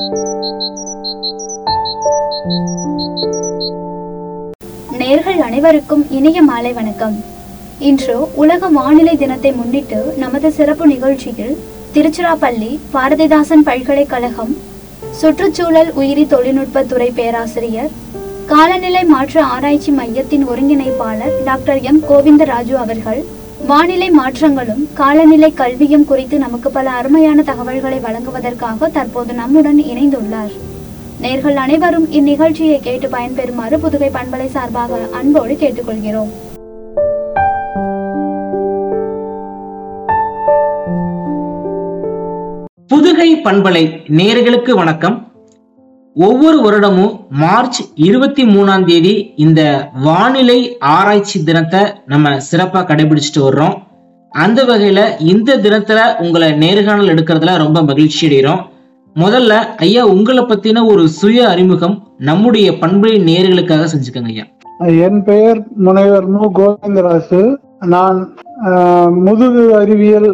நேர்கள் அனைவருக்கும் இனிய மாலை வணக்கம் இன்று உலக வானிலை தினத்தை முன்னிட்டு நமது சிறப்பு நிகழ்ச்சியில் திருச்சிராப்பள்ளி பாரதிதாசன் பல்கலைக்கழகம் சுற்றுச்சூழல் உயிரி தொழில்நுட்ப துறை பேராசிரியர் காலநிலை மாற்ற ஆராய்ச்சி மையத்தின் ஒருங்கிணைப்பாளர் டாக்டர் எம் கோவிந்தராஜு அவர்கள் வானிலை மாற்றங்களும் காலநிலை கல்வியும் குறித்து நமக்கு பல அருமையான தகவல்களை வழங்குவதற்காக தற்போது நம்முடன் இணைந்துள்ளார் நேர்கள் அனைவரும் இந்நிகழ்ச்சியை கேட்டு பயன்பெறுமாறு புதுகை பண்பலை சார்பாக அன்போடு கேட்டுக்கொள்கிறோம் புதுகை பண்பலை நேர்களுக்கு வணக்கம் ஒவ்வொரு வருடமும் மார்ச் இருபத்தி மூணாம் தேதி இந்த வானிலை ஆராய்ச்சி தினத்தை நம்ம சிறப்பா கடைபிடிச்சிட்டு வர்றோம் அந்த வகையில இந்த தினத்துல உங்களை நேர்காணல் எடுக்கிறதுல ரொம்ப மகிழ்ச்சி அடைகிறோம் முதல்ல ஐயா உங்களை பத்தின ஒரு சுய அறிமுகம் நம்முடைய பண்பலை நேர்களுக்காக செஞ்சுக்கோங்க ஐயா என் பெயர் முனைவர் மு கோவிந்தராசு நான் ஆஹ், முதுகு அறிவியல்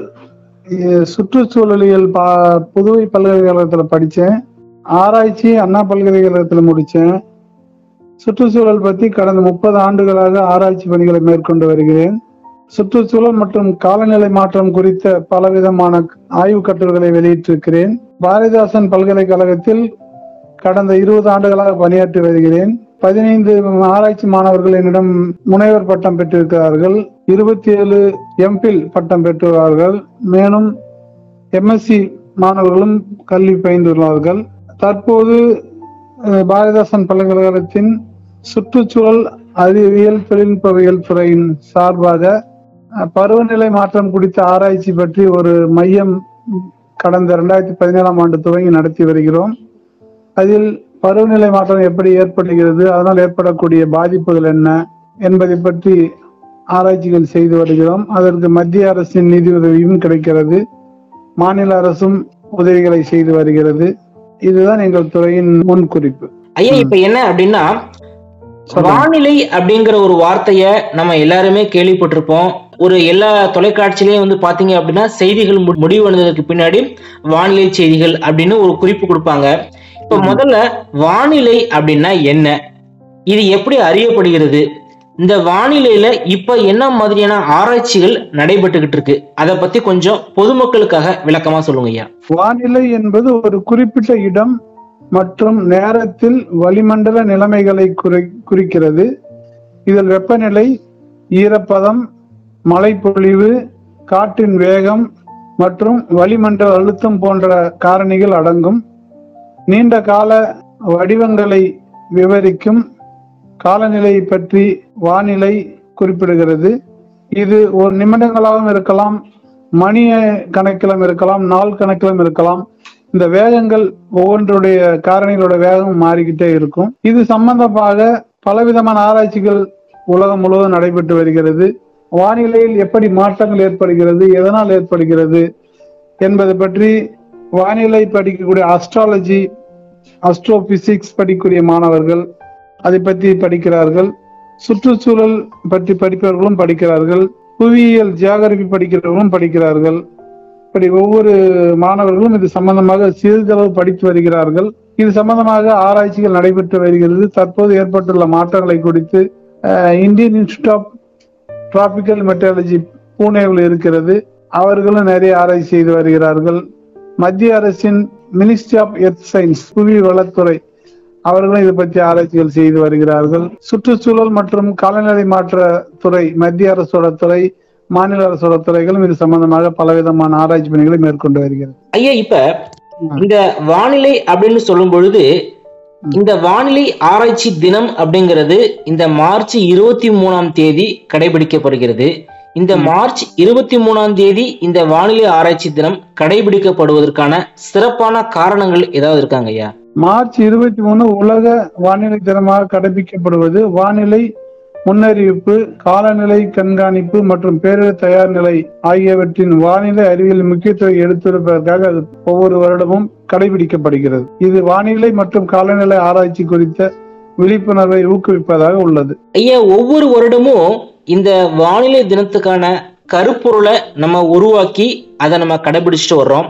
இ- சுற்றுச்சூழலியல் பா புதுவை பல்கலைக்கழகத்தில் படித்தேன் ஆராய்ச்சி அண்ணா பல்கலைக்கழகத்தில் முடித்தேன் சுற்றுச்சூழல் பற்றி கடந்த முப்பது ஆண்டுகளாக ஆராய்ச்சி பணிகளை மேற்கொண்டு வருகிறேன் சுற்றுச்சூழல் மற்றும் காலநிலை மாற்றம் குறித்த பலவிதமான ஆய்வு கட்டுரைகளை வெளியிட்டிருக்கிறேன் பாரதிதாசன் பல்கலைக்கழகத்தில் கடந்த இருபது ஆண்டுகளாக பணியாற்றி வருகிறேன் பதினைந்து ஆராய்ச்சி மாணவர்கள் என்னிடம் முனைவர் பட்டம் பெற்றிருக்கிறார்கள் இருபத்தி ஏழு எம்பில் பட்டம் பெற்றுள்ளார்கள் மேலும் எம்எஸ்சி மாணவர்களும் கல்வி பயின்றுள்ளார்கள் தற்போது அஹ், பாரதிதாசன் பல்கலைக்கழகத்தின் சுற்றுச்சூழல் அறிவியல் தொழில்நுட்பவியல் துறையின் சார்பாக அஹ், பருவநிலை மாற்றம் குறித்த ஆராய்ச்சி பற்றி ஒரு மையம் கடந்த இரண்டாயிரத்தி பதினேழாம் ஆண்டு துவங்கி நடத்தி வருகிறோம் அதில் பருவநிலை மாற்றம் எப்படி ஏற்படுகிறது அதனால் ஏற்படக்கூடிய பாதிப்புகள் என்ன என்பதை பற்றி ஆராய்ச்சிகள் செய்து வருகிறோம் அதற்கு மத்திய அரசின் நிதி உதவியும் கிடைக்கிறது மாநில அரசும் உதவிகளை செய்து வருகிறது இதுதான் எங்கள் துறையின் முன்குறிப்பு ஐயா இப்ப என்ன அப்படின்னா சொல்லுங்க. வானிலை அப்படிங்கிற ஒரு வார்த்தைய நம்ம எல்லாருமே கேள்விப்பட்டிருப்போம் ஒரு எல்லா தொலைக்காட்சியிலையும் வந்து பாத்தீங்க அப்படின்னா செய்திகள் மு- முடிவடைந்ததுக்கு பின்னாடி வானிலை செய்திகள் அப்படின்னு ஒரு குறிப்பு கொடுப்பாங்க இப்ப ம். முதல்ல வானிலை அப்படின்னா என்ன இது எப்படி அறியப்படுகிறது இந்த வானிலையில இப்ப என்ன மாதிரியான ஆராய்ச்சிகள் நடைபெற்றுகிட்டு இருக்கு அதை பத்தி கொஞ்சம் பொதுமக்களுக்காக விளக்கமா சொல்லுங்க ஐயா வானிலை என்பது ஒரு குறிப்பிட்ட இடம் மற்றும் நேரத்தில் வளிமண்டல நிலைமைகளை குறி குறிக்கிறது இதில் வெப்பநிலை ஈரப்பதம் மழைப்பொழிவு காற்றின் வேகம் மற்றும் வளிமண்டல அழுத்தம் போன்ற காரணிகள் அடங்கும் நீண்ட கால வடிவங்களை விவரிக்கும் காலநிலை பற்றி வானிலை குறிப்பிடுகிறது இது ஒரு நிமிடங்களாகவும் இருக்கலாம் மணி கணக்கிலும் இருக்கலாம் நாள் கணக்கிலும் இருக்கலாம் இந்த வேகங்கள் ஒவ்வொன்றுடைய காரணிகளோட வேகம் மாறிக்கிட்டே இருக்கும் இது சம்பந்தமாக பலவிதமான ஆராய்ச்சிகள் உலகம் முழுவதும் நடைபெற்று வருகிறது வானிலையில் எப்படி மாற்றங்கள் ஏற்படுகிறது எதனால் ஏற்படுகிறது என்பது பற்றி வானிலை படிக்கக்கூடிய அஸ்ட்ராலஜி அஸ்ட்ரோபிசிக்ஸ் படிக்கக்கூடிய மாணவர்கள் அதை பற்றி படிக்கிறார்கள் சுற்றுச்சூழல் பற்றி படிப்பவர்களும் படிக்கிறார்கள் புவியியல் ஜியாகிரபி படிக்கிறவர்களும் படிக்கிறார்கள் இப்படி ஒவ்வொரு மாணவர்களும் இது சம்பந்தமாக சிறிதளவு படித்து வருகிறார்கள் இது சம்பந்தமாக ஆராய்ச்சிகள் நடைபெற்று வருகிறது தற்போது ஏற்பட்டுள்ள மாற்றங்களை குறித்து ah, Indian institute of tropical meteorology பூனேவில் இருக்கிறது அவர்களும் நிறைய ஆராய்ச்சி செய்து வருகிறார்கள் மத்திய அரசின் மினிஸ்ட்ரி ஆஃப் எர்த் சயின்ஸ் புவி வளத்துறை அவர்களும் இது பற்றி ஆராய்ச்சிகள் செய்து வருகிறார்கள் சுற்றுச்சூழல் மற்றும் காலநிலை மாற்ற துறை மத்திய அரசோட துறை மாநில அரசோட துறைகளும் இது சம்பந்தமாக பலவிதமான ஆராய்ச்சி பணிகளை மேற்கொண்டு வருகிறது ஐயா இப்ப இந்த வானிலை அப்படின்னு சொல்லும் பொழுது இந்த வானிலை ஆராய்ச்சி தினம் அப்படிங்கிறது இந்த மார்ச் இருபத்தி மூணாம் தேதி கடைபிடிக்கப்படுகிறது இந்த மார்ச் இருபத்தி மூணாம் தேதி இந்த வானிலை ஆராய்ச்சி தினம் கடைபிடிக்கப்படுவதற்கான சிறப்பான காரணங்கள் ஏதாவது இருக்காங்க ஐயா மார்ச் இருபத்தி மூணு உலக வானிலை தினமாக கடைபிடிக்கப்படுவது வானிலை முன்னறிவிப்பு காலநிலை கண்காணிப்பு மற்றும் பேரிடர் தயார் நிலை ஆகியவற்றின் வானிலை அறிவியல் முக்கியத்துவம் எடுத்துரைப்பதற்காக அது ஒவ்வொரு வருடமும் கடைபிடிக்கப்படுகிறது இது வானிலை மற்றும் காலநிலை ஆராய்ச்சி குறித்த விழிப்புணர்வை ஊக்குவிப்பதாக உள்ளது ஐயா ஒவ்வொரு வருடமும் இந்த வானிலை தினத்துக்கான கருப்பொருளை நம்ம உருவாக்கி அதை நம்ம கடைபிடிச்சிட்டு வர்றோம்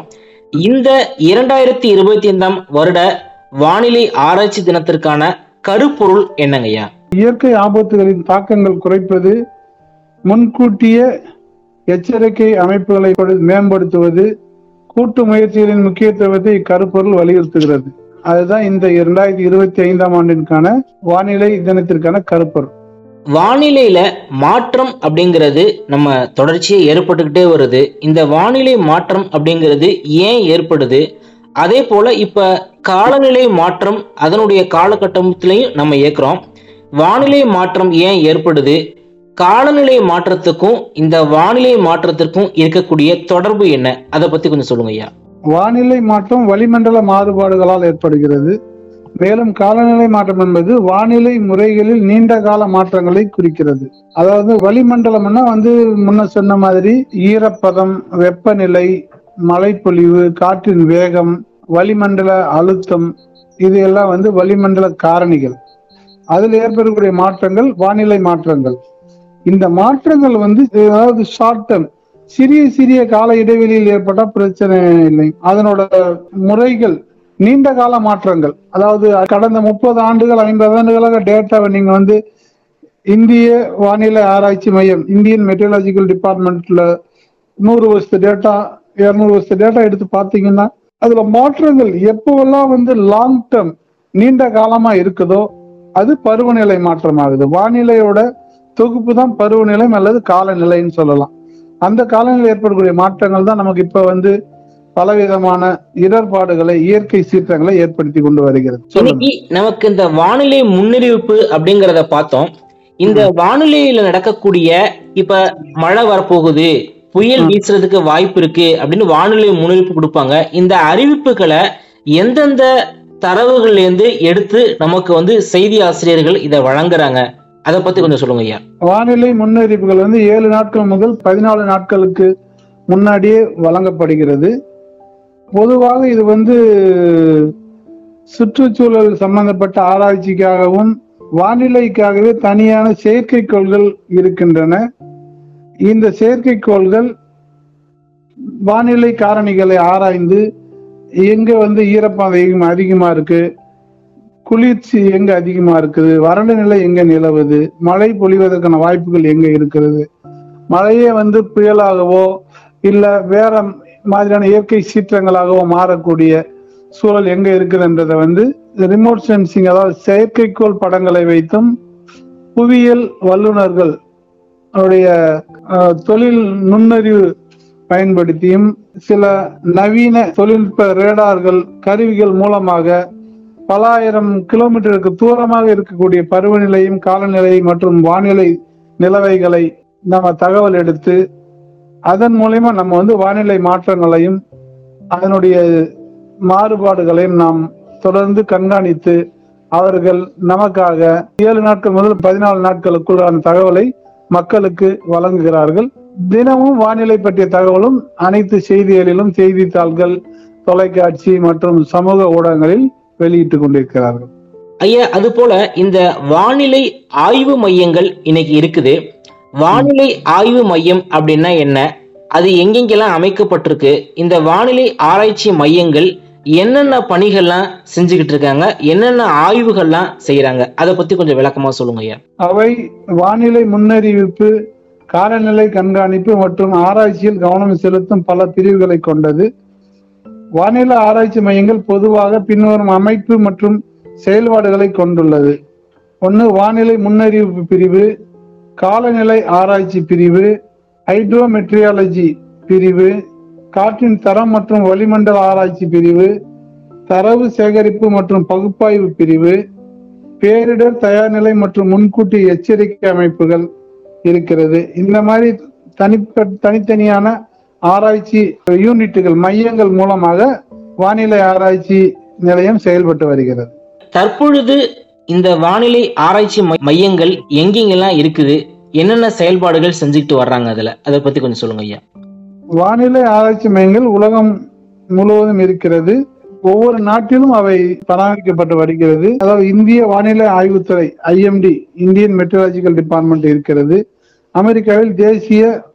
இந்த இரண்டாயிரத்தி இருபத்தி ஐந்தாம் வருட வானிலை ஆராய்ச்சி தினத்திற்கான கருப்பொருள் என்னங்கய்யா இயற்கை ஆபத்துகளின் தாக்கங்கள் குறைப்பது முன்கூட்டிய எச்சரிக்கை அமைப்புகளை கொடு- மேம்படுத்துவது கூட்டு முயற்சிகளின் முக்கியத்துவத்தை இக்கருப்பொருள் வலியுறுத்துகிறது அதுதான் இந்த இரண்டாயிரத்தி இருபத்தி ஐந்தாம் ஆண்டிற்கான வானிலை தினத்திற்கான கருப்பொருள் வானிலையில மாற்றம் அப்படிங்கிறது நம்ம தொடர்ச்சியா ஏற்பட்டுக்கிட்டே வருது இந்த வானிலை மாற்றம் அப்படிங்கிறது ஏன் ஏற்படுது அதே போல இப்ப காலநிலை மாற்றம் அதனுடைய காலகட்டத்திலையும் நம்ம இயக்குறோம் வானிலை மாற்றம் ஏன் ஏற்படுது காலநிலை மாற்றத்துக்கும் இந்த வானிலை மாற்றத்திற்கும் இருக்கக்கூடிய தொடர்பு என்ன அதை பத்தி கொஞ்சம் சொல்லுங்க ஐயா வானிலை மாற்றம் வளிமண்டல மாறுபாடுகளால் ஏற்படுகிறது மேலும் காலநிலை மாற்றம் என்பது வானிலை முறைகளில் நீண்ட கால மாற்றங்களை குறிக்கிறது அதாவது வளிமண்டலம்னா வந்து முன்ன சொன்ன மாதிரி ஈரப்பதம் வெப்பநிலை மழைப்பொழிவு காற்றின் வேகம் வளிமண்டல அழுத்தம் இது எல்லாம் வந்து வளிமண்டல காரணிகள் அதில் ஏற்படக்கூடிய மாற்றங்கள் வானிலை மாற்றங்கள் இந்த மாற்றங்கள் வந்து அதாவது ஷார்ட் டேர்ம் சிறிய சிறிய கால இடைவெளியில் ஏற்பட்ட பிரச்சனை இல்லை அதனோட முறைகள் நீண்ட கால மாற்றங்கள் அதாவது கடந்த முப்பது ஆண்டுகள் ஐம்பது ஆண்டுகளாக டேட்டாவை நீங்க வந்து இந்திய வானிலை ஆராய்ச்சி மையம் இந்தியன் மெட்ரலாஜிக்கல் டிபார்ட்மெண்ட்ல நூறு வருஷத்து டேட்டா இருநூறு வருஷத்து டேட்டா எடுத்து பார்த்தீங்கன்னா அதுல மாற்றங்கள் எப்போவெல்லாம் வந்து லாங் டேர்ம் நீண்ட காலமா இருக்குதோ அது பருவநிலை மாற்றம் ஆகுது வானிலையோட தொகுப்பு தான் பருவநிலை அல்லது காலநிலைன்னு சொல்லலாம் அந்த காலநிலை ஏற்படக்கூடிய மாற்றங்கள் தான் நமக்கு இப்ப வந்து பலவிதமான இடர்பாடுகளை இயற்கை சீற்றங்களை ஏற்படுத்தி கொண்டு வருகிறது சொல்லுங்க. இன்னைக்கு நமக்கு இந்த வானிலை முன்னறிவிப்பு அப்படிங்கறத பார்த்தோம் இந்த வானிலையில நடக்கக்கூடிய இப்ப மழை வரப்போகுது புயல் வீசுறதுக்கு வாய்ப்பு இருக்கு அப்படின்னு வானிலை முன்னறிவிப்பு கொடுப்பாங்க இந்த அறிவிப்புகளை எந்தெந்த தரவுகள்ல இருந்து எடுத்து நமக்கு வந்து செய்தி ஆசிரியர்கள் இதை வழங்குறாங்க அதை பத்தி கொஞ்சம் சொல்லுங்க ஐயா வானிலை முன்னறிவிப்புகள் வந்து ஏழு நாட்கள் முதல் பதினாலு நாட்களுக்கு முன்னாடியே வழங்கப்படுகிறது பொதுவாக இது வந்து சுற்றுச்சூழல் சம்பந்தப்பட்ட ஆராய்ச்சிக்காகவும் வானிலைக்காகவே தனியான செயற்கைக்கோள்கள் இருக்கின்றன இந்த செயற்கைக்கோள்கள் வானிலை காரணிகளை ஆராய்ந்து எங்க வந்து ஈரப்பதம் அதிகமா அதிகமா இருக்கு குளிர்ச்சி எங்க அதிகமா இருக்குது வறண்ட நிலை எங்க நிலவுது மழை பொழிவதற்கான வாய்ப்புகள் எங்க இருக்கிறது மழையே வந்து புயலாகவோ இல்ல வேற மாதிரியான இயற்கை சீற்றங்களாகவோ மாறக்கூடிய சூழல் எங்க இருக்குதுன்றதை வந்து ரிமோட் சென்சிங் அதாவது செயற்கைக்கோள் படங்களை வைத்தும் புவியியல் வல்லுநர்கள் அவருடைய அஹ், தொழில் நுண்ணறிவு பயன்படுத்தியும் சில நவீன தொழில்நுட்ப ரேடார்கள் கருவிகள் மூலமாக பல ஆயிரம் கிலோமீட்டருக்கு தூரமாக இருக்கக்கூடிய பருவநிலையும் காலநிலை மற்றும் வானிலை நிலவைகளை நம்ம தகவல் எடுத்து அதன் மூலயமா நம்ம வந்து வானிலை மாற்றங்களையும் அதனுடைய மாறுபாடுகளையும் நாம் தொடர்ந்து கண்காணித்து அவர்கள் நமக்காக ஏழு நாட்கள் முதல் பதினாலு நாட்களுக்குள்ளான தகவலை மக்களுக்கு வழங்குகிறார்கள் தினமும் வானிலை பற்றிய தகவலும் அனைத்து செய்திகளிலும் செய்தித்தாள்கள் தொலைக்காட்சி மற்றும் சமூக ஊடகங்களில் வெளியிட்டுக் கொண்டிருக்கிறார்கள் ஐயா அது போல இந்த வானிலை ஆய்வு மையங்கள் இன்னைக்கு இருக்குது வானிலை ஆய்வு மையம் அப்படின்னா என்ன அது எங்கெங்கெல்லாம் அமைக்கப்பட்டிருக்கு இந்த வானிலை ஆராய்ச்சி மையங்கள் என்னென்ன பணிகள்லாம் செஞ்சுக்கிட்டு இருக்காங்க என்னென்ன ஆய்வுகள்லாம் செய்யறாங்க அதை பத்தி கொஞ்சம் விளக்கமா சொல்லுங்க ஐயா அவை வானிலை முன்னறிவிப்பு காலநிலை கண்காணிப்பு மற்றும் ஆராய்ச்சியில் கவனம் செலுத்தும் பல பிரிவுகளை கொண்டது வானிலை ஆராய்ச்சி மையங்கள் பொதுவாக பின்வரும் அமைப்பு மற்றும் செயல்பாடுகளை கொண்டுள்ளது ஒன்று வானிலை முன்னறிவிப்பு பிரிவு காலநிலை ஆராய்ச்சி பிரிவு ஹைட்ரோமெட்ரியாலஜி பிரிவு காற்றின் தரம் மற்றும் வளிமண்டல ஆராய்ச்சி பிரிவு தரவு சேகரிப்பு மற்றும் பகுப்பாய்வு பிரிவு பேரிடர் தயார்நிலை மற்றும் முன்கூட்டி எச்சரிக்கை அமைப்புகள் இருக்கிறது இந்த மாதிரி தனிப்ப தனித்தனியான ஆராய்ச்சி யூனிட்டுகள் மையங்கள் மூலமாக வானிலை ஆராய்ச்சி நிலையம் செயல்பட்டு வருகிறது தற்பொழுது இந்த வானிலை ஆராய்ச்சி மை- மையங்கள் எங்கெங்கெல்லாம் இருக்குது என்னென்ன செயல்பாடுகள் செஞ்சுக்கிட்டு வர்றாங்க அதுல அதை பத்தி கொஞ்சம் சொல்லுங்க ஐயா வானிலை ஆராய்ச்சி மையங்கள் உலகம் முழுவதும் இருக்கிறது ஒவ்வொரு நாட்டிலும் அவை பராமரிக்கப்பட்டு வருகிறது அதாவது இந்திய வானிலை ஆய்வுத்துறை ஐஎம்டி இந்தியன் மெட்ரலாஜிக்கல் டிபார்ட்மெண்ட் இருக்கிறது அமெரிக்காவில் தேசிய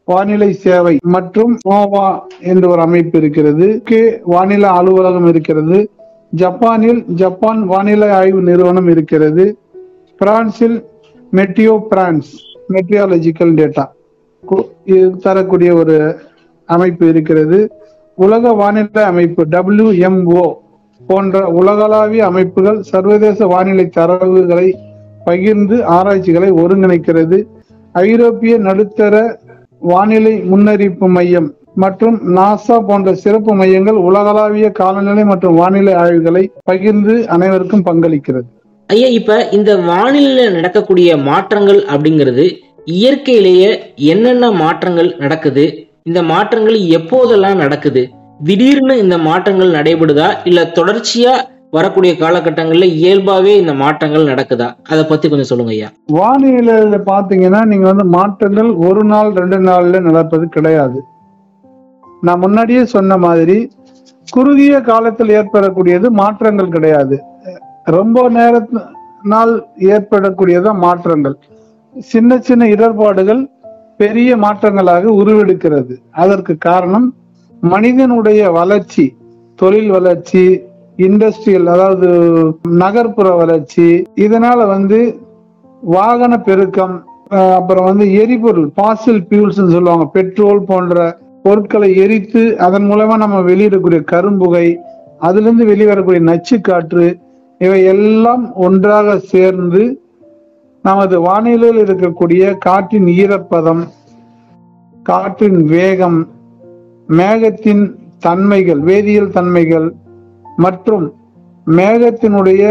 வானிலை சேவை மற்றும் நோவா என்ற ஒரு அமைப்பு இருக்கிறது கே வானிலை அலுவலகம் இருக்கிறது ஜப்பானில் ஜப்பான் வானிலை ஆய்வு நிறுவனம் இருக்கிறது பிரான்சில் மெட்டியோ பிரான்ஸ் மெட்டியாலஜிக்கல் டேட்டா தரக்கூடிய ஒரு அமைப்பு இருக்கிறது உலக வானிலை அமைப்பு WMO போன்ற உலகளாவிய அமைப்புகள் சர்வதேச வானிலை தரவுகளை பகிர்ந்து ஆராய்ச்சிகளை ஒருங்கிணைக்கிறது ஐரோப்பிய நடுத்தர வானிலை முன்னறிவிப்பு மையம் மற்றும் நாசா போன்ற சிறப்பு மையங்கள் உலகளாவிய காலநிலை மற்றும் வானிலை ஆய்வுகளை பகிர்ந்து அனைவருக்கும் பங்களிக்கிறது ஐயா இப்ப இந்த வானிலையில நடக்கக்கூடிய மாற்றங்கள் அப்படிங்கிறது இயற்கையிலேயே என்னென்ன மாற்றங்கள் நடக்குது இந்த மாற்றங்கள் எப்போதெல்லாம் நடக்குது திடீர்னு இந்த மாற்றங்கள் நடைபெறுதா இல்ல தொடர்ச்சியா வரக்கூடிய காலகட்டங்கள்ல இயல்பாவே இந்த மாற்றங்கள் நடக்குதா அதை பத்தி கொஞ்சம் சொல்லுங்க ஐயா வானிலையில பாத்தீங்கன்னா நீங்க வந்து மாற்றங்கள் ஒரு நாள் ரெண்டு நாள்ல நடப்பது கிடையாது நான் முன்னாடியே சொன்ன மாதிரி குறுகிய காலத்தில் ஏற்படக்கூடியது மாற்றங்கள் கிடையாது ரொம்ப நேரத்து நாள் ஏற்படக்கூடியதான் மாற்றங்கள் சின்ன சின்ன இடர்பாடுகள் பெரிய மாற்றங்களாக உருவெடுக்கிறது அதற்கு காரணம் மனிதனுடைய வளர்ச்சி தொழில் வளர்ச்சி இண்டஸ்ட்ரியல் அதாவது நகர்ப்புற வளர்ச்சி இதனால வந்து வாகன பெருக்கம் அஹ் அப்புறம் வந்து எரிபொருள் பாசில் பியூல்ஸ் சொல்லுவாங்க பெட்ரோல் போன்ற பொருட்களை எரித்து அதன் மூலமா நம்ம வெளியிடக்கூடிய கரும்புகை அதுல இருந்து வெளிவரக்கூடிய நச்சு காற்று இவை எல்லாம் ஒன்றாக சேர்ந்து நமது வானிலையில் இருக்கக்கூடிய காற்றின் ஈரப்பதம் காற்றின் வேகம் மேகத்தின் தன்மைகள் வேதியியல் தன்மைகள் மற்றும் மேகத்தினுடைய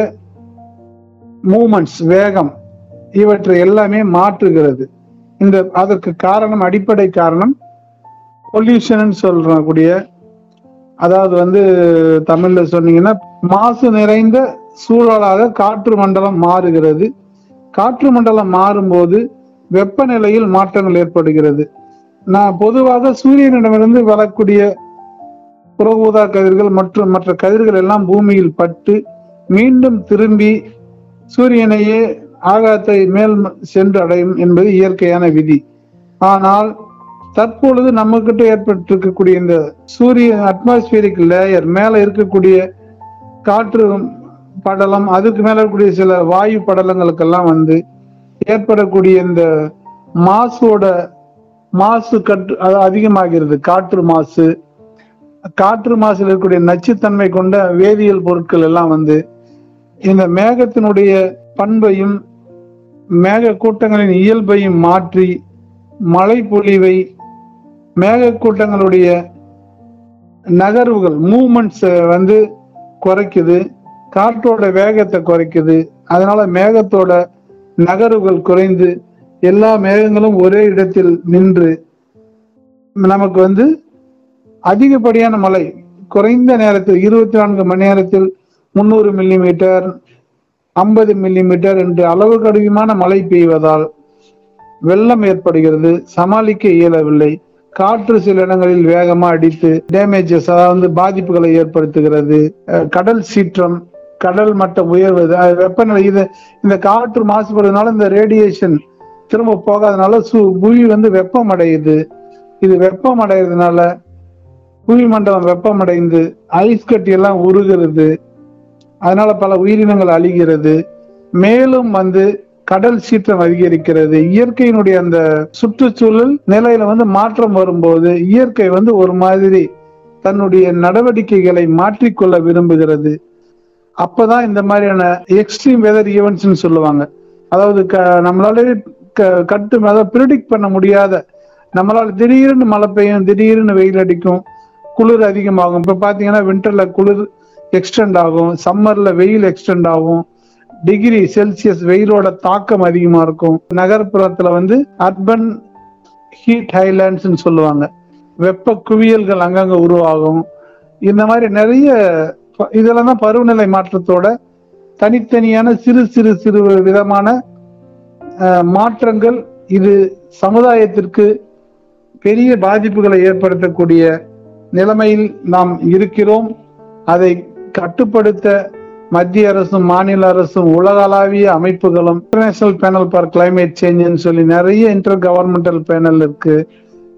மூமெண்ட்ஸ் வேகம் இவற்றை எல்லாமே மாற்றுகிறது இந்த அதற்கு காரணம் அடிப்படை காரணம் பொல்யூஷன் சொல்றக்கூடிய அதாவது வந்து தமிழ்ல சொன்னீங்கன்னா மாசு நிறைந்த சூழலாக காற்று மண்டலம் மாறுகிறது காற்று மண்டலம் மாறும்போது வெப்பநிலையில் மாற்றங்கள் ஏற்படுகிறது நான் பொதுவாக சூரியனிடமிருந்து வரக்கூடிய புற ஊதா கதிர்கள் மற்றும் மற்ற கதிர்கள் எல்லாம் பூமியில் பட்டு மீண்டும் திரும்பி சூரியனையே ஆகாயத்தை மேல் சென்று அடையும் என்பது இயற்கையான விதி ஆனால் தற்பொழுது நம்ம கிட்ட ஏற்பட்டிருக்கக்கூடிய இந்த சூரிய அட்மாஸ்பியரிக் லேயர் மேல இருக்கக்கூடிய காற்று படலம் அதுக்கு மேல இருக்கக்கூடிய சில வாயு படலங்களுக்கெல்லாம் வந்து ஏற்படக்கூடிய இந்த மாசோட மாசு கட்டு அது அதிகமாகிறது காற்று மாசு காற்று மாசுல இருக்கக்கூடிய நச்சுத்தன்மை கொண்ட வேதியியல் பொருட்கள் எல்லாம் வந்து இந்த மேகத்தினுடைய பண்பையும் மேக கூட்டங்களின் இயல்பையும் மாற்றி மழை பொழிவை மேகக்கூட்டங்களுடைய நகர்வுகள் மூமெண்ட்ஸ் வந்து குறைக்குது காற்றோட வேகத்தை குறைக்குது அதனால மேகத்தோட நகர்வுகள் குறைந்து எல்லா மேகங்களும் ஒரே இடத்தில் நின்று நமக்கு வந்து அதிகப்படியான மழை குறைந்த நேரத்தில் இருபத்தி நான்கு மணி நேரத்தில் முன்னூறு மில்லி மீட்டர் ஐம்பது மில்லி மீட்டர் என்று அளவுக்கு அதிகமான மழை பெய்வதால் வெள்ளம் ஏற்படுகிறது சமாளிக்க இயலவில்லை காற்று சில இடங்களில் வேகமா அடித்து டேமேஜஸ் அதாவது பாதிப்புகளை ஏற்படுத்துகிறது அஹ் கடல் சீற்றம் கடல் மட்டம் உயர்வது அது வெப்பநிலை இது இந்த காற்று மாசுபடுறதுனால இந்த ரேடியேஷன் திரும்ப போகாதனால சு புவி வந்து வெப்பம் அடையுது இது வெப்பம் அடைகிறதுனால புவி மண்டலம் வெப்பமடைந்து ஐஸ் கட்டி எல்லாம் உருகிறது அதனால பல உயிரினங்கள் அழிகிறது மேலும் வந்து கடல் சீற்றம் அதிகரிக்கிறது இயற்கையினுடைய அந்த சுற்றுச்சூழல் நிலையில வந்து மாற்றம் வரும்போது இயற்கை வந்து ஒரு மாதிரி தன்னுடைய நடவடிக்கைகளை மாற்றிக்கொள்ள விரும்புகிறது அப்பதான் இந்த மாதிரியான எக்ஸ்ட்ரீம் வெதர் ஈவெண்ட்ஸ் சொல்லுவாங்க அதாவது க- நம்மளாலே க- கட்டு அதாவது ப்ரிடிக்ட் பண்ண முடியாத நம்மளால திடீர்னு மழை பெய்யும் திடீர்னு வெயில் அடிக்கும் குளிர் அதிகமாகும் இப்ப பாத்தீங்கன்னா வின்டர்ல குளிர் எக்ஸ்டெண்ட் ஆகும் சம்மர்ல வெயில் எக்ஸ்டெண்ட் ஆகும் டிகிரி செல்சியஸ் வெயிலோட தாக்கம் அதிகமா இருக்கும் நகர்ப்புறத்துல வந்து அர்பன் ஹீட் ஹைலாண்ட்ஸ் சொல்லுவாங்க வெப்ப குவியல்கள் அங்கங்க உருவாகும் இந்த மாதிரி நிறைய ப- இதெல்லாம் தான் பருவநிலை மாற்றத்தோட தனித்தனியான சிறு சிறு சிறு விதமான அஹ், மாற்றங்கள் இது சமுதாயத்திற்கு பெரிய பாதிப்புகளை ஏற்படுத்தக்கூடிய நிலைமையில் நாம் இருக்கிறோம் அதை கட்டுப்படுத்த மத்திய அரசும் மாநில அரசும் உலகளாவிய அமைப்புகளும் இன்டர்நேஷனல் பேனல் ஃபார் கிளைமேட் சேஞ்சுன்னு சொல்லி நிறைய இன்டர் கவர்மெண்டல் பேனல் இருக்கு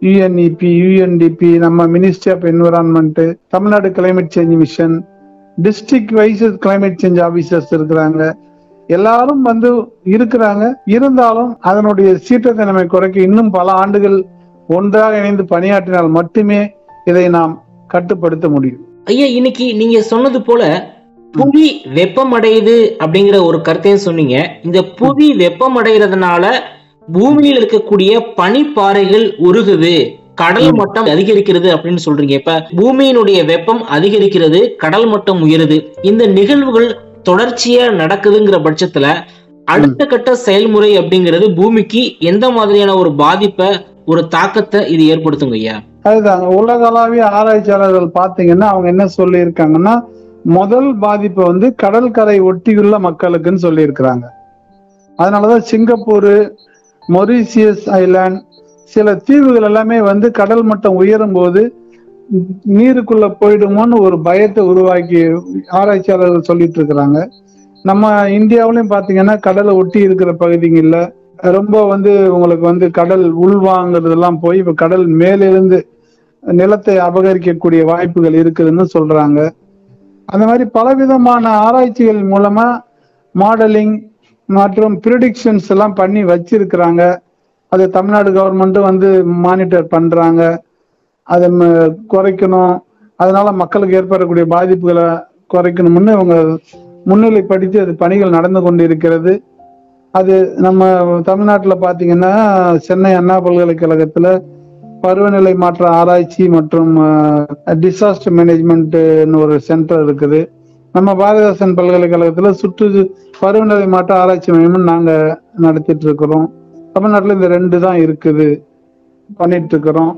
யுஎன்இபி யுஎன்டிபி நம்ம ministry of environment Tamil Nadu climate change mission district wise climate change officers இருக்கிறாங்க எல்லாரும் வந்து இருக்கிறாங்க இருந்தாலும் அதனுடைய சீற்றத்தன்மை குறைக்க இன்னும் பல ஆண்டுகள் ஒன்றாக இணைந்து பணியாற்றினால் மட்டுமே இதை நாம் கட்டுப்படுத்த முடியும் ஐயா இன்னைக்கு நீங்க சொன்னது போல புவி வெப்பமடையுது அப்படிங்கிற ஒரு கருத்தையும் சொன்னீங்க இந்த புவி வெப்பமடைகிறதுனால பூமியில் இருக்கக்கூடிய பனிப்பாறைகள் உருகுது கடல் மட்டம் அதிகரிக்கிறது அப்படின்னு சொல்றீங்க இப்ப பூமியினுடைய வெப்பம் அதிகரிக்கிறது கடல் மட்டம் உயருது இந்த நிகழ்வுகள் தொடர்ச்சியா நடக்குதுங்கிற பட்சத்துல அடுத்த கட்ட செயல்முறை அப்படிங்கிறது பூமிக்கு எந்த மாதிரியான ஒரு பாதிப்பை ஒரு தாக்கத்தை இது ஏற்படுத்துங்க ஐயா அதுதாங்க உலகளாவிய ஆராய்ச்சியாளர்கள் பாத்தீங்கன்னா அவங்க என்ன சொல்லி இருக்காங்கன்னா முதல் பாதிப்பு வந்து கடற்கரை ஒட்டியுள்ள மக்களுக்குன்னு சொல்லி இருக்கிறாங்க அதனாலதான் சிங்கப்பூர் மொரீசியஸ் ஐலாண்ட் சில தீவுகள் எல்லாமே வந்து கடல் மட்டம் உயரும் போது நீருக்குள்ள போயிடுமோன்னு ஒரு பயத்தை உருவாக்கி ஆராய்ச்சியாளர்கள் சொல்லிட்டு இருக்கிறாங்க நம்ம இந்தியாவிலையும் பாத்தீங்கன்னா கடலை ஒட்டி இருக்கிற பகுதிகள்ல ரொம்ப வந்து உங்களுக்கு வந்து கடல் உள்வாங்கிறதெல்லாம் போய் இப்ப கடல் மேலிருந்து நிலத்தை அபகரிக்கக்கூடிய வாய்ப்புகள் இருக்குதுன்னு சொல்றாங்க அந்த மாதிரி பலவிதமான ஆராய்ச்சிகள் மூலமா மாடலிங் மற்றும் ப்ரிடிக்ஷன்ஸ் எல்லாம் பண்ணி வச்சிருக்கிறாங்க அது தமிழ்நாடு கவர்மெண்ட்டும் வந்து மானிட்டர் பண்றாங்க அதை ம- குறைக்கணும் அதனால மக்களுக்கு ஏற்படக்கூடிய பாதிப்புகளை குறைக்கணும்னு அவங்க முன்னிலைப்படுத்தி அது பணிகள் நடந்து கொண்டு இருக்கிறது அது நம்ம தமிழ்நாட்டில் பார்த்தீங்கன்னா சென்னை அண்ணா பல்கலைக்கழகத்துல பருவநிலை மாற்ற ஆராய்ச்சி மற்றும் டிசாஸ்டர் மேனேஜ்மெண்ட்னு ஒரு சென்டர் இருக்குது நம்ம பாரதிதாசன் பல்கலைக்கழகத்துல சுற்று பருவநிலை மாற்ற ஆராய்ச்சி மையம் நாங்க நடத்திட்டு இருக்கிறோம் தமிழ்நாட்டுல இந்த ரெண்டு தான் இருக்குது பண்ணிட்டு இருக்கிறோம்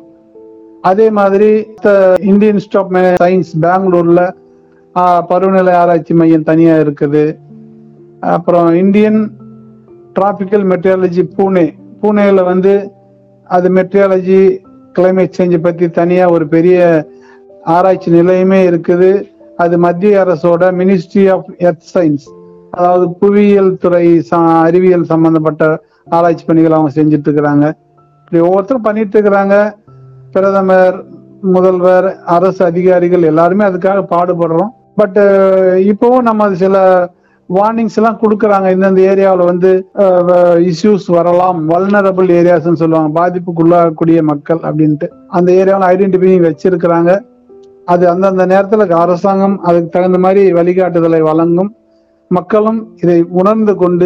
அதே மாதிரி இந்தியன் இன்ஸ்டியூட் ஆஃப் சயின்ஸ் பெங்களூர்ல ஆஹ், பருவநிலை ஆராய்ச்சி மையம் தனியா இருக்குது அப்புறம் இந்தியன் டிராபிக்கல் மெட்ரியாலஜி பூனே பூனேல வந்து அது மெட்ரியாலஜி கிளைமேட் சேஞ்ச் பத்தி தனியா ஒரு பெரிய ஆராய்ச்சி நிலையமே இருக்குது அது மத்திய அரசோட மினிஸ்ட்ரி ஆஃப் எர்த் சயின்ஸ் அதாவது புவியியல் துறை ச- அறிவியல் சம்பந்தப்பட்ட ஆராய்ச்சி பணிகள் அவங்க செஞ்சுட்டு இருக்கிறாங்க இப்படி ஒவ்வொருத்தரும் பண்ணிட்டு இருக்கிறாங்க பிரதமர் முதல்வர் அரசு அதிகாரிகள் எல்லாருமே அதுக்காக பாடுபடுறோம் பட் இப்பவும் நம்ம அது சில வார்னிங்ஸ் எல்லாம் கொடுக்கறாங்க இந்தந்த ஏரியாவில் வந்து இஷ்யூஸ் வரலாம் வல்னரபிள் ஏரியாஸ்னு சொல்லுவாங்க பாதிப்புக்குள்ளாகக்கூடிய மக்கள் அப்படின்ட்டு அந்த ஏரியாவில் ஐடென்டிஃபை வச்சிருக்கிறாங்க அது அந்தந்த நேரத்தில் அரசாங்கம் அதுக்கு தகுந்த மாதிரி வழிகாட்டுதலை வழங்கும் மக்களும் இதை உணர்ந்து கொண்டு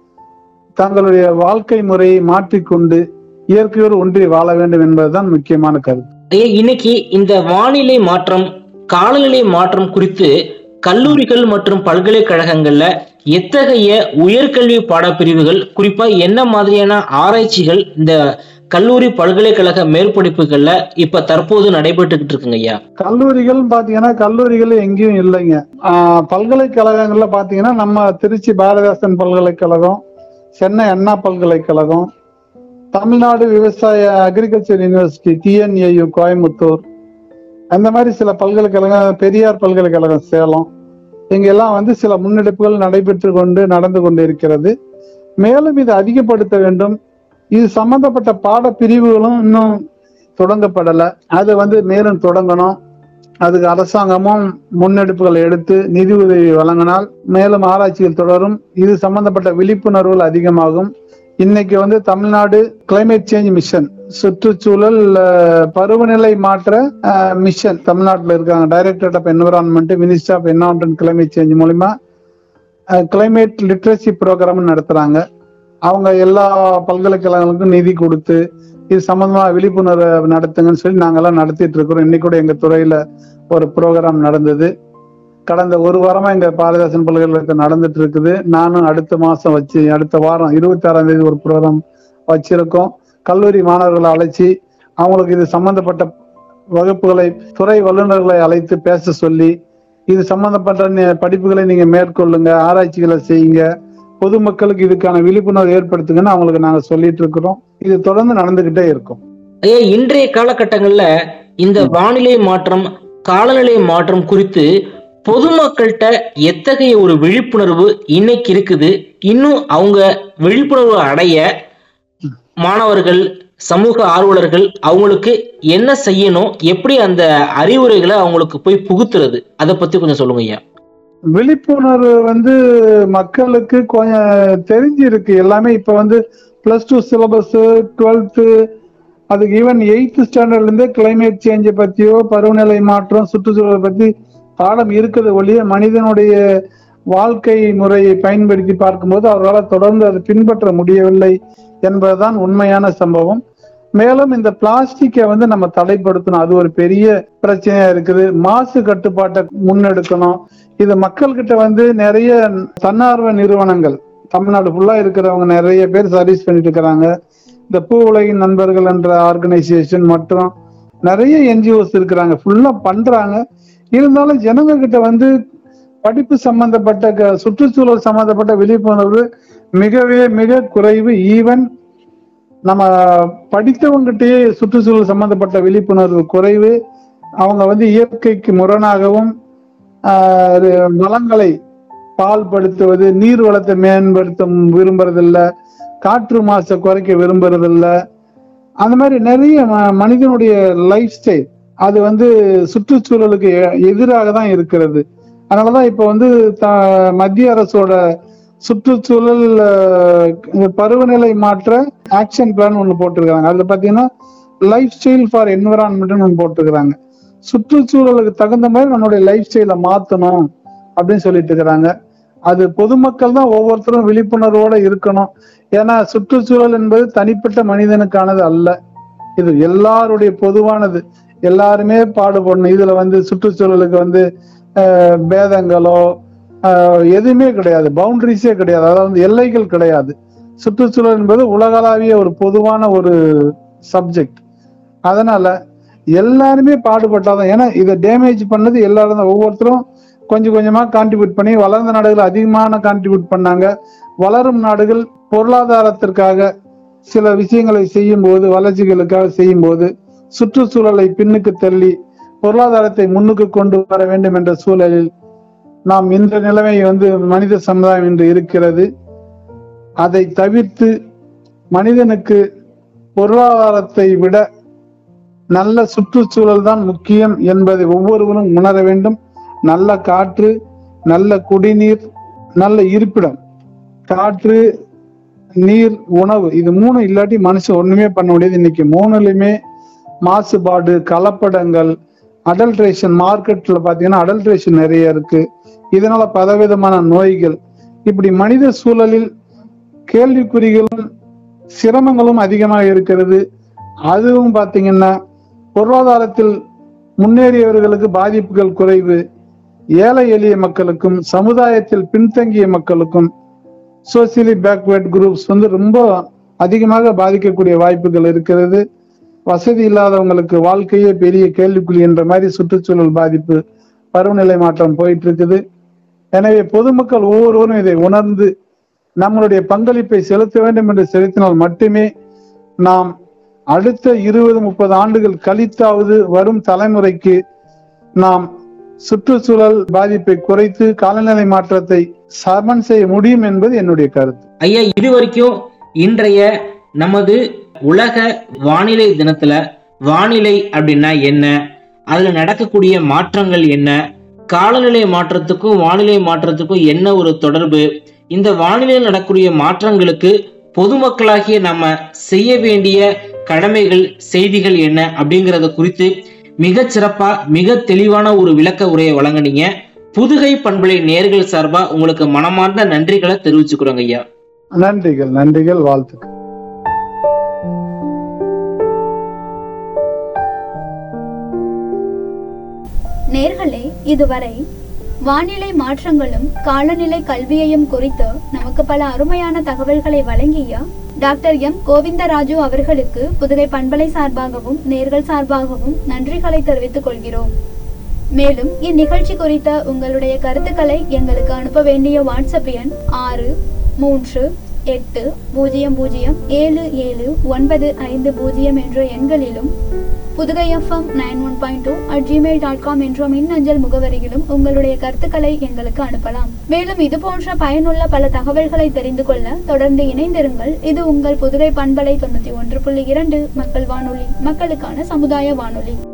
தங்களுடைய வாழ்க்கை முறையை மாற்றிக்கொண்டு இயற்கையோடு ஒன்றி வாழ வேண்டும் என்பதுதான் முக்கியமான கருத்து ஐயா இன்னைக்கு இந்த வானிலை மாற்றம் காலநிலை மாற்றம் குறித்து கல்லூரிகள் மற்றும் பல்கலைக்கழகங்கள்ல எத்தகைய உயர்கல்வி பாடப்பிரிவுகள் குறிப்பா என்ன மாதிரியான ஆராய்ச்சிகள் இந்த கல்லூரி பல்கலைக்கழக மேற்படிப்புகள்ல இப்ப தற்போது நடைபெற்றுக்கிட்டு இருக்குங்க ஐயா கல்லூரிகள் பாத்தீங்கன்னா கல்லூரிகள் எங்கேயும் இல்லைங்க ஆஹ் பல்கலைக்கழகங்கள்ல பாத்தீங்கன்னா நம்ம திருச்சி பாரதிதாசன் பல்கலைக்கழகம் சென்னை அண்ணா பல்கலைக்கழகம் தமிழ்நாடு விவசாய அக்ரிகல்ச்சர் யூனிவர்சிட்டி டிஎன்ஏயு கோயம்புத்தூர் அந்த மாதிரி சில பல்கலைக்கழகம் பெரியார் பல்கலைக்கழகம் சேலம் இங்கெல்லாம் வந்து சில முன்னெடுப்புகள் நடைபெற்று கொண்டு நடந்து கொண்டு இருக்கிறது மேலும் இதை அதிகப்படுத்த வேண்டும் இது சம்பந்தப்பட்ட பாடப்பிரிவுகளும் இன்னும் தொடங்கப்படல அது வந்து மேலும் தொடங்கணும் அதுக்கு அரசாங்கமும் முன்னெடுப்புகளை எடுத்து நிதி உதவி வழங்கினால் மேலும் ஆராய்ச்சிகள் தொடரும் இது சம்பந்தப்பட்ட விழிப்புணர்வுகள் அதிகமாகும் இன்னைக்கு வந்து தமிழ்நாடு கிளைமேட் சேஞ்ச் மிஷன் சுற்றுச்சூழல் அஹ், பருவநிலை மாற்ற மிஷன் தமிழ்நாட்டில் இருக்காங்க directorate of environment minister of environment climate change மூலிமா கிளைமேட் லிட்ரஸி ப்ரோக்ராம் நடத்துறாங்க அவங்க எல்லா பல்கலைக்கழகங்களுக்கும் நிதி கொடுத்து இது சம்பந்தமா விழிப்புணர்வு நடத்துங்கன்னு சொல்லி நாங்கெல்லாம் நடத்திட்டு இருக்கிறோம் இன்னைக்கு கூட எங்க துறையில ஒரு ப்ரோக்ராம் நடந்தது கடந்த ஒரு வாரமா எங்க பாரதிதாசன் பல்கலைக்கழகத்தில் நடந்துட்டு இருக்குது நானும் அடுத்த மாசம் வச்சு அடுத்த வாரம் இருபத்தி ஆறாம் தேதி ஒரு ப்ரோக்ராம் வச்சிருக்கோம் கல்லூரி மாணவர்களை அழைச்சி அவங்களுக்கு இது சம்பந்தப்பட்ட வகுப்புகளை துறை வல்லுநர்களை அழைத்து பேச சொல்லி இது சம்பந்தப்பட்ட நி- படிப்புகளை நீங்க மேற்கொள்ளுங்க ஆராய்ச்சிகளை செய்யுங்க பொதுமக்களுக்கு இதுக்கான விழிப்புணர்வு ஏற்படுத்துங்கன்னு அவங்களுக்கு நாங்க சொல்லிட்டு இருக்கிறோம் இது தொடர்ந்து நடந்துகிட்டே இருக்கும் ஐயா இன்றைய காலகட்டங்கள்ல இந்த வானிலை மாற்றம் காலநிலை மாற்றம் குறித்து பொதுமக்கள்கிட்ட எத்தகைய ஒரு விழிப்புணர்வு இன்னைக்கு இருக்குது இன்னும் அவங்க விழிப்புணர்வு அடைய மாணவர்கள் சமூக ஆர்வலர்கள் அவங்களுக்கு என்ன செய்யணும் எப்படி அந்த அறிவுரைகளை அவங்களுக்கு போய் புகுத்துறது அதை பத்தி கொஞ்சம் சொல்லுங்க ஐயா விழிப்புணர்வு வந்து மக்களுக்கு கொஞ்சம் தெரிஞ்சிருக்கு எல்லாமே இப்ப வந்து பிளஸ் டூ சிலபஸ் டுவெல்த்து அதுக்கு ஈவன் எயித்து ஸ்டாண்டர்ட்ல இருந்தே கிளைமேட் சேஞ்சை பத்தியோ பருவநிலை மாற்றம் சுற்றுச்சூழலை பத்தி பாடம் இருக்குது ஒழிய மனிதனுடைய வாழ்க்கை முறையை பயன்படுத்தி பார்க்கும்போது அவர்களால் தொடர்ந்து அதை பின்பற்ற முடியவில்லை என்பதுதான் உண்மையான சம்பவம் மேலும் இந்த பிளாஸ்டிக்கை வந்து நம்ம தடைப்படுத்தணும் அது ஒரு பெரிய பிரச்சனையா இருக்குது மாசு கட்டுப்பாட்டை முன்னெடுக்கணும் இது மக்கள்கிட்ட வந்து நிறைய தன்னார்வ நிறுவனங்கள் தமிழ்நாடு ஃபுல்லா இருக்கிறவங்க நிறைய பேர் சர்வீஸ் பண்ணிட்டு இருக்கிறாங்க இந்த பூ உலகின் நண்பர்கள் என்ற ஆர்கனைசேஷன் மற்றும் நிறைய என்ஜிஓஸ் இருக்கிறாங்க ஃபுல்லா பண்றாங்க இருந்தாலும் ஜனங்க கிட்ட வந்து படிப்பு சம்பந்தப்பட்ட க- சுற்றுச்சூழல் சம்பந்தப்பட்ட விழிப்புணர்வு மிகவே மிக குறைவு ஈவன் நம்ம படித்தவங்ககிட்டயே சுற்றுச்சூழல் சம்பந்தப்பட்ட விழிப்புணர்வு குறைவு அவங்க வந்து இயற்கைக்கு முரணாகவும் ஆஹ், வளங்களை பால்படுத்துவது நீர் வளத்தை மேம்படுத்த விரும்புறதில்ல காற்று மாசை குறைக்க விரும்புறதில்ல அந்த மாதிரி நிறைய ம- மனிதனுடைய லைஃப் ஸ்டைல் அது வந்து சுற்றுச்சூழலுக்கு எ- எதிராக தான் இருக்கிறது அதனாலதான் இப்ப வந்து த- மத்திய அரசோட சுற்றுச்சூழல் அஹ், இந்த பருவநிலை மாற்ற ஆக்ஷன் பிளான் ஒண்ணு போட்டிருக்காங்க அதுல பாத்தீங்கன்னா லைஃப் ஸ்டைல் ஃபார் என்விரான்மெண்ட் ஒன்று போட்டிருக்கிறாங்க சுற்றுச்சூழலுக்கு தகுந்த மாதிரி நம்மளுடைய லைஃப் ஸ்டைலை மாத்தணும் அப்படின்னு சொல்லிட்டு இருக்கிறாங்க அது பொதுமக்கள் தான் ஒவ்வொருத்தரும் விழிப்புணர்வோட இருக்கணும் ஏன்னா சுற்றுச்சூழல் என்பது தனிப்பட்ட மனிதனுக்கானது அல்ல இது எல்லாருடைய பொதுவானது எல்லாருமே பாடுபடணும் இதுல வந்து சுற்றுச்சூழலுக்கு வந்து அஹ், பேதங்களோ அஹ், எதுவுமே கிடையாது பவுண்டரிஸே கிடையாது அதாவது எல்லைகள் கிடையாது சுற்றுச்சூழல் என்பது உலகளாவிய ஒரு பொதுவான ஒரு சப்ஜெக்ட் அதனால எல்லாருமே பாடுபட்டாதான் ஏன்னா இதை டேமேஜ் பண்ணது எல்லாரும் தான் ஒவ்வொருத்தரும் கொஞ்சம் கொஞ்சமா கான்ட்ரிபியூட் பண்ணி வளர்ந்த நாடுகள் அதிகமான கான்ட்ரிபியூட் பண்ணாங்க வளரும் நாடுகள் பொருளாதாரத்திற்காக சில விஷயங்களை செய்யும் போது வளர்ச்சிகளுக்காக செய்யும் போது சுற்றுச்சூழலை பின்னுக்கு தள்ளி பொருளாதாரத்தை முன்னுக்கு கொண்டு வர வேண்டும் என்ற சூழலில் நாம் இந்த நிலைமை வந்து மனித சமுதாயம் இன்று இருக்கிறது அதை தவிர்த்து மனிதனுக்கு பொருளாதாரத்தை விட நல்ல சுற்றுச்சூழல் தான் முக்கியம் என்பதை ஒவ்வொருவரும் உணர வேண்டும் நல்ல காற்று நல்ல குடிநீர் நல்ல இருப்பிடம் காற்று நீர் உணவு இது மூணு இல்லாட்டி மனுஷன் ஒண்ணுமே பண்ண முடியாது இன்னைக்கு மூணுலையுமே மாசுபாடு கலப்படங்கள் அடல்ட்ரேஷன் மார்க்கெட்ல பாத்தீங்கன்னா அடல்ட்ரேஷன் நிறைய இருக்கு இதனால பலவிதமான நோய்கள் இப்படி மனித சூழலில் கேள்விக்குறிகளும் சிரமங்களும் அதிகமாக இருக்கிறது அதுவும் பாத்தீங்கன்னா பொருளாதாரத்தில் முன்னேறியவர்களுக்கு பாதிப்புகள் குறைவு ஏழை எளிய மக்களுக்கும் சமுதாயத்தில் பின்தங்கிய மக்களுக்கும் சோசியலி பேக்வேர்ட் குரூப்ஸ் வந்து ரொம்ப அதிகமாக பாதிக்கக்கூடிய வாய்ப்புகள் இருக்கிறது வசதி இல்லாதவங்களுக்கு வாழ்க்கையே பெரிய கேள்விக்குறி என்ற மாதிரி சுற்றுச்சூழல் பாதிப்பு பருவநிலை மாற்றம் போயிட்டு இருக்குது எனவே பொதுமக்கள் ஒவ்வொருவரும் இதை உணர்ந்து நம்மளுடைய பங்களிப்பை செலுத்த வேண்டும் என்று செலுத்தினால் மட்டுமே நாம் அடுத்த இருபது முப்பது ஆண்டுகள் கழித்தாவது வரும் தலைமுறைக்கு நாம் சுற்றுச்சூழல் பாதிப்பை குறைத்து காலநிலை மாற்றத்தை சமன் செய்ய முடியும் என்பது என்னுடைய கருத்து ஐயா இது வரைக்கும் இன்றைய நமது உலக வானிலை தினத்துல வானிலை அப்படின்னா என்ன அதுல நடக்கக்கூடிய மாற்றங்கள் என்ன காலநிலை மாற்றத்துக்கும் வானிலை மாற்றத்துக்கும் என்ன ஒரு தொடர்பு இந்த வானிலையில் நடக்கக்கூடிய மாற்றங்களுக்கு பொதுமக்களாகிய நம்ம செய்ய வேண்டிய கடமைகள் செய்திகள் என்ன அப்படிங்கறத குறித்து மிக சிறப்பா மிக தெளிவான ஒரு விளக்க உரையை வழங்குனீங்க புதுகை பண்பலை நேர்கள் சார்பா உங்களுக்கு மனமார்ந்த நன்றிகளை தெரிவிச்சுக்கிறோங்க ஐயா நன்றிகள் நன்றிகள் வாழ்த்துக்கள் நேர்களே இதுவரை வானிலை மாற்றங்களும் காலநிலை கல்வியையும் குறித்து நமக்கு பல அருமையான தகவல்களை வழங்கிய டாக்டர் எம் கோவிந்தராஜு அவர்களுக்கு புதுகை பண்பலை சார்பாகவும் நேர்கள் சார்பாகவும் நன்றிகளை தெரிவித்துக் கொள்கிறோம் மேலும் இந்நிகழ்ச்சி குறித்த உங்களுடைய கருத்துக்களை எங்களுக்கு அனுப்ப வேண்டிய வாட்ஸ்அப் எண் ஆறு மூன்று எட்டு பூஜ்ஜியம் பூஜ்ஜியம் ஏழு ஏழு ஒன்பது ஐந்து பூஜ்ஜியம் என்ற எண்களிலும் புதுகை FM nine one point two at Gmail dot com என்ற மின்னஞ்சல் முகவரியிலும் உங்களுடைய கருத்துக்களை எங்களுக்கு அனுப்பலாம் மேலும் இது போன்ற பயனுள்ள பல தகவல்களை தெரிந்து கொள்ள தொடர்ந்து இணைந்திருங்கள் இது உங்கள் புதுகை பண்பலை தொண்ணூத்தி ஒன்று புள்ளி இரண்டு மக்கள் வானொலி மக்களுக்கான சமுதாய வானொலி